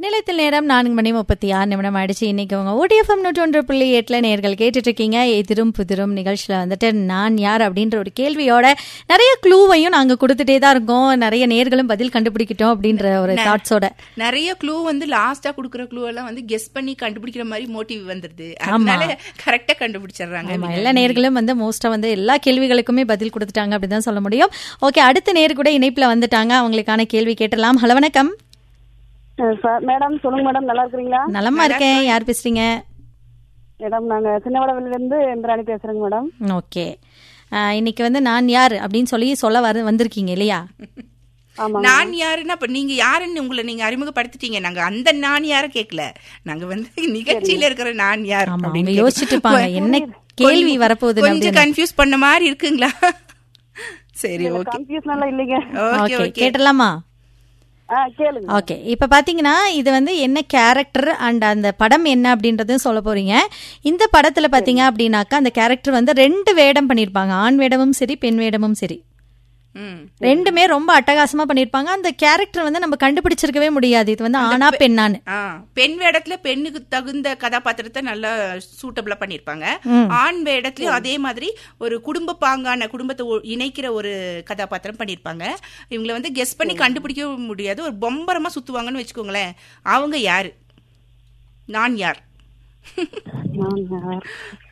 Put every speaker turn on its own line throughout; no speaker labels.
நிலையத்தில் நேரம் நான்கு மணி முப்பத்தி ஆறு நிமிடம் ஆயிடுச்சு இன்னைக்கு உங்க ஓடிஎஃப்எம் நூற்றொன்று புள்ளி எட்டுல நேர்கள் கேட்டுட்டு இருக்கீங்க எதிரும் புதிரும் நிகழ்ச்சியில வந்துட்டு நான் யார் அப்படின்ற ஒரு கேள்வியோட நிறைய க்ளூவையும் நாங்க கொடுத்துட்டே தான் இருக்கோம் நிறைய நேர்களும் பதில் கண்டுபிடிக்கிட்டோம் அப்படின்ற ஒரு தாட்ஸோட
நிறைய க்ளூ வந்து லாஸ்டா குடுக்குற க்ளூ எல்லாம் வந்து கெஸ் பண்ணி கண்டுபிடிக்கிற மாதிரி மோட்டிவ் வந்துருது அதனால கரெக்டா கண்டுபிடிச்சிடுறாங்க
ஆமா எல்லா நேர்களும் வந்து மோஸ்டா வந்து எல்லா கேள்விகளுக்குமே பதில் கொடுத்துட்டாங்க அப்படிதான் சொல்ல முடியும் ஓகே அடுத்த நேர் கூட இணைப்புல வந்துட்டாங்க அவங்களுக்கான கேள்வி கேட்டலாம் ஹலோ வணக்கம்
சார் மேடம் சொல்லுங்க மேடம் நல்லா இருக்கிறீங்களா
நலமா இருக்கேன் யார் பேசுறீங்க
மேடம் நாங்க சின்னவடவில இருந்து இந்திராணி பேசுறேங்க மேடம்
ஓகே இன்னைக்கு வந்து நான் யார் அப்படின்னு சொல்லி சொல்ல வர வந்திருக்கீங்க இல்லையா
ஆமாங்க
நான் யாருன்னா இப்ப நீங்க யாருன்னு உங்களை நீங்க அறிமுகப்படுத்திட்டீங்க நாங்க அந்த நான் யார கேட்கல நாங்க வந்து நிகழ்ச்சியில இருக்கிற நான் யார்
ஆமா
அப்படின்னு
அவங்க யோசிச்சுட்டு இருப்பாங்க என்ன கேள்வி வரப்போகுது
கொஞ்சம் கன்ஃபியூஸ் பண்ண மாதிரி இருக்குங்களா சரி ஓகே
கன்ஃபியூஷன் எல்லாம் இல்லைங்க
ஓகே
ஓகே
ஓகே
கேட்டலாமா
ஆ கேளுங்க
ஓகே இப்போ பார்த்தீங்கன்னா இது வந்து என்ன கேரக்டர் அண்ட் அந்த படம் என்ன அப்படின்றதும் சொல்ல போறீங்க இந்த படத்துல பார்த்தீங்க அப்படின்னாக்கா அந்த கேரக்டர் வந்து ரெண்டு வேடம் பண்ணியிருப்பாங்க ஆண் வேடமும் சரி பெண் வேடமும் சரி
ம்
ரெண்டுமே ரொம்ப அட்டகாசமா பண்ணியிருப்பாங்க அந்த கேரக்டர் வந்து நம்ம கண்டுபிடிச்சிருக்கவே முடியாது இது வந்து ஆணா பெண்ணான்னு
ஆ பெண் வேடத்துல பெண்ணுக்கு தகுந்த கதாபாத்திரத்தை நல்லா சூட்டபிளா பண்ணிருப்பாங்க ஆண் வேடத்துலயும் அதே மாதிரி ஒரு குடும்ப பாங்கான குடும்பத்தை ஒ- இணைக்கிற ஒரு கதாபாத்திரம் பண்ணிருப்பாங்க இவங்களை வந்து கெஸ் பண்ணி கண்டுபிடிக்கவும் முடியாது ஒரு பொம்பரமா சுத்துவாங்கன்னு வச்சுக்கோங்களேன் அவங்க யாரு நான் யார்
நான் யார்?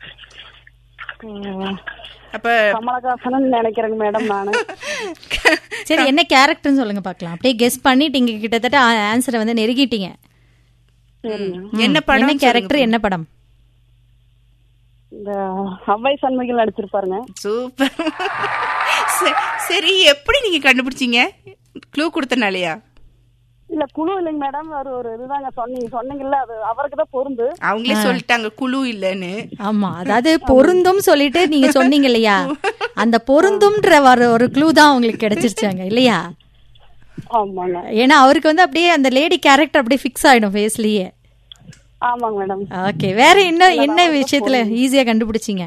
ஆ,
அப்ப
கமலஹாசன் நினைக்கிறேங்க மேடம் நானு
சரி என்ன கேரக்டர்னு சொல்லுங்க பார்க்கலாம் அப்படியே கெஸ் பண்ணிட்டீங்க கிட்டத்தட்ட ஆன்சரை வந்து நெருங்கிட்டீங்க
சரிங்க
என்ன படம்
என்ன கேரக்டர் என்ன படம்
இந்த அவ்வை சண்முகில் நடிச்சிருப்பாருங்க
சூப்பர் ச- சரி எப்படி நீங்க கண்டுபிடிச்சீங்க க்ளூ கொடுத்தனாலயா
இல்ல குழு இல்லைங்க மேடம் ஒரு ஒரு இதுதாங்க சொன்னீங்க சொன்னீங்கல்ல அது அவருக்கு தான் பொருந்து
அவங்களே சொல்லிட்டாங்க குழு இல்லைன்னு
ஆமா அதாவது பொருந்தும் சொல்லிட்டு நீங்க சொன்னீங்க இல்லையா அந்த பொருந்தும்ன்ற ஒரு ஒரு க்ளூ தான் உங்களுக்கு கிடைச்சிருச்சாங்க இல்லையா
ஆமாங்க
ஏன்னா அவருக்கு வந்து அப்படியே அந்த லேடி கேரக்டர் அப்படியே ஃபிக்ஸ் ஆயிடும் ஃபேஸ்லயே
ஆமாங்க மேடம்
ஓகே வேற என்ன என்ன விஷயத்துல ஈஸியா கண்டுபிடிச்சீங்க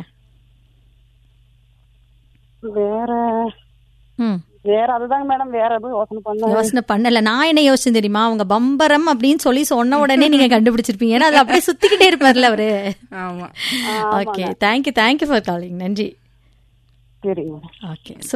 வேற
ம்
வேற அதுதாங்க மேடம் வேற எதுவும் யோசனை பண்ண
யோசனை பண்ணல நான் என்ன யோசிச்சேன் தெரியுமா அவங்க பம்பரம் அப்படின்னு சொல்லி சொன்ன உடனே நீங்க கண்டுபிடிச்சிருப்பீங்க ஏன்னா அது அப்படியே சுத்திக்கிட்டே இருப்பார்ல அவரு
ஆமா
okay thank you thank you for calling நன்றி
சரிங்க மேடம்
ஓகே